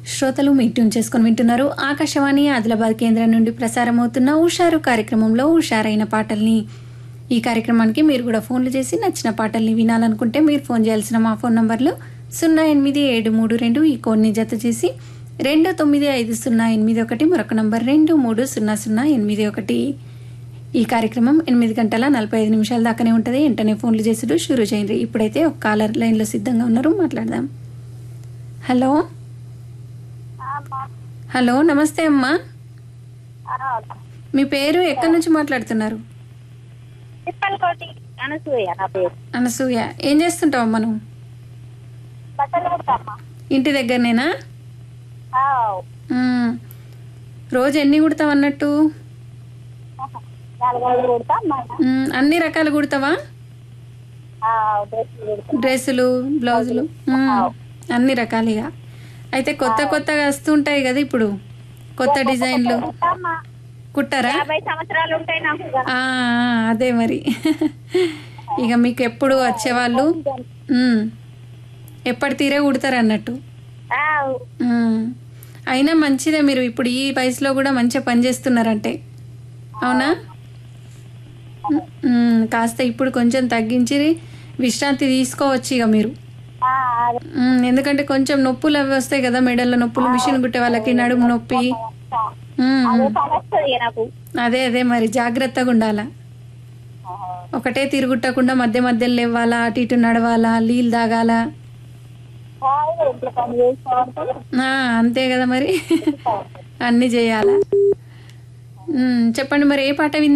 శ్రోతలు మీ ట్యూన్ చేసుకుని వింటున్నారు ఆకాశవాణి ఆదిలాబాద్ కేంద్రం నుండి ప్రసారం అవుతున్న ఉషారు కార్యక్రమంలో ఉషారైన పాటల్ని ఈ కార్యక్రమానికి మీరు కూడా ఫోన్లు చేసి నచ్చిన పాటల్ని వినాలనుకుంటే మీరు ఫోన్ చేయాల్సిన మా ఫోన్ నంబర్లు సున్నా ఎనిమిది ఏడు మూడు రెండు ఈ కోడ్ని జత చేసి రెండు తొమ్మిది ఐదు సున్నా ఎనిమిది ఒకటి మరొక నంబర్ రెండు మూడు సున్నా సున్నా ఎనిమిది ఒకటి ఈ కార్యక్రమం ఎనిమిది గంటల నలభై ఐదు నిమిషాల దాకానే ఉంటుంది వెంటనే ఫోన్లు చేసుడు షురూ చేయండి ఇప్పుడైతే ఒక కాలర్ లైన్లో సిద్ధంగా ఉన్నారు మాట్లాడదాం హలో హలో నమస్తే అమ్మా మీ పేరు ఎక్కడి నుంచి మాట్లాడుతున్నారు తిప్పలకోటి అనసూయ నా పేరు అనసూయ ఏం చేస్తుంటావు అమ్మా నువ్వు బట్టలు కుడతామ్మా ఇంటి దగ్గరనేనా ఆవ్. మ్మ్. రోజు ఎన్ని కుడతావు అన్నట్టు నాలుగు ఐదు కుడతామ్మా మ్మ్. అన్ని రకాలు కుడతావా డ్రెస్సులు కుడతాం డ్రెస్సులు బ్లౌజులు మ్మ్. అన్ని రకాలుగా అయితే కొత్త కొత్తగా వస్తుంటాయి కదా ఇప్పుడు కొత్త డిజైన్లు కుడతామ్మా కుట్టారా యాభై సంవత్సరాలు ఉంటాయి నాకు ఇక. ఆ, ఆ, అదే మరి ఇక మీకు ఎప్పుడు వచ్చేవాళ్ళు మ్మ్. ఎప్పటి తీరే కుడతారు అన్నట్టు ఆవ్. మ్మ్. అయినా మంచిదే మీరు ఇప్పుడు ఈ వయసులో కూడా మంచిగా పని చేస్తున్నారంటే అవునా మ్మ్. కాస్త ఇప్పుడు కొంచెం తగ్గించి విశ్రాంతి తీసుకోవచ్చు ఇక మీరు ఆ, అదే. మ్మ్. ఎందుకంటే కొంచెం నొప్పులు అవి వస్తాయి కదా మెడల్లో నొప్పులు మిషన్ కుట్టే వాళ్ళకి నడుము నొప్పి మ్మ్. అదే పని వస్తుంది ఇక నాకు అదే అదే మరి జాగ్రత్తగా ఉండాలా ఒకటే తిరుగుట్టకుండా మధ్య మధ్యలో లేవాలా అటు ఇటు నడవాలా నీళ్ళు తాగాలా ఆవ్, ఇంట్లో పని చేసుకోవాలి ఆ, అంతే కదా మరి అన్నీ చేయాలా మ్మ్. చెప్పండి మరి ఏ పాట విందాం